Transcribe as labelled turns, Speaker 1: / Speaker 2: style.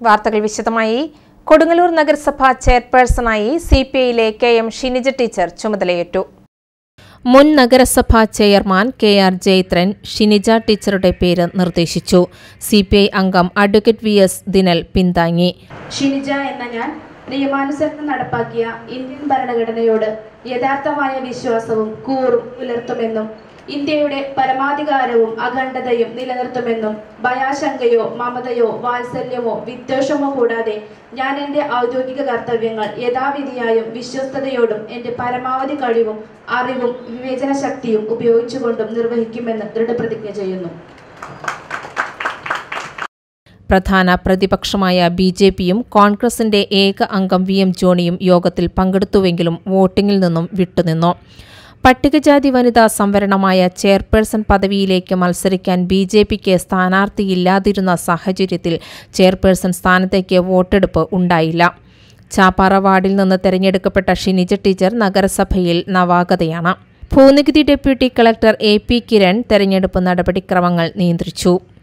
Speaker 1: വാർത്തകൾ വിശദമായി കൊടുങ്ങല്ലൂർ നഗരസഭ ചെയർപേഴ്സണായി സി പി ഐയിലെ കെ എം ഷിനിജ ടീച്ചർ ചുമതലയേറ്റു മുൻ നഗരസഭാ chairman K R Jayathran Shinija ടീച്ചറുടെ പേര് നിർദ്ദേശിച്ചു സി പി ഐ അംഗം അഡ്വക്കേറ്റ് വി എസ് ദിനൽ പിന്താങ്ങി
Speaker 2: ഷിനിജ എന്ന ഞാൻ നിയമാനുസരണം നടപ്പാക്കിയ ഇന്ത്യൻ ഭരണഘടനയോട് യഥാർത്ഥമായ വിശ്വാസവും കൂറും പുലർത്തുമെന്നും ഇന്ത്യയുടെ പരമാധികാരവും അഖണ്ഡതയും നിലനിർത്തുമെന്നും ഭയാശങ്കയോ മമതയോ വാത്സല്യമോ വിദ്വേഷമോ കൂടാതെ ഞാൻ എൻ്റെ ഔദ്യോഗിക കർത്തവ്യങ്ങൾ യഥാവിധിയായും വിശ്വസ്തയോടും എൻ്റെ പരമാവധി കഴിവും അറിവും വിവേചന ശക്തിയും ഉപയോഗിച്ചുകൊണ്ടും നിർവഹിക്കുമെന്ന് ദൃഢപ്രതിജ്ഞ ചെയ്യുന്നു
Speaker 1: പ്രധാന പ്രതിപക്ഷമായ ബി ജെ പിയും കോൺഗ്രസിന്റെ ഏക അംഗം വി എം ജോണിയും യോഗത്തിൽ പങ്കെടുത്തുവെങ്കിലും വോട്ടിംഗിൽ നിന്നും വിട്ടുനിന്നു പട്ടികജാതി വനിതാ സംവരണമായ ചെയർപേഴ്സൺ പദവിയിലേക്ക് മത്സരിക്കാൻ ബി ജെ പിക്ക് സ്ഥാനാർത്ഥിയില്ലാതിരുന്ന സാഹചര്യത്തിൽ ചെയർപേഴ്സൺ സ്ഥാനത്തേക്ക് വോട്ടെടുപ്പ് ഉണ്ടായില്ല ചാപ്പാറ വാർഡിൽ നിന്ന് തെരഞ്ഞെടുക്കപ്പെട്ട ഷിനിജ ടീച്ചർ നഗരസഭയിൽ നവാഗതയാണ് ഭൂനികുതി deputy collector A P Kiran തെരഞ്ഞെടുപ്പ് നടപടിക്രമങ്ങൾ നിയന്ത്രിച്ചു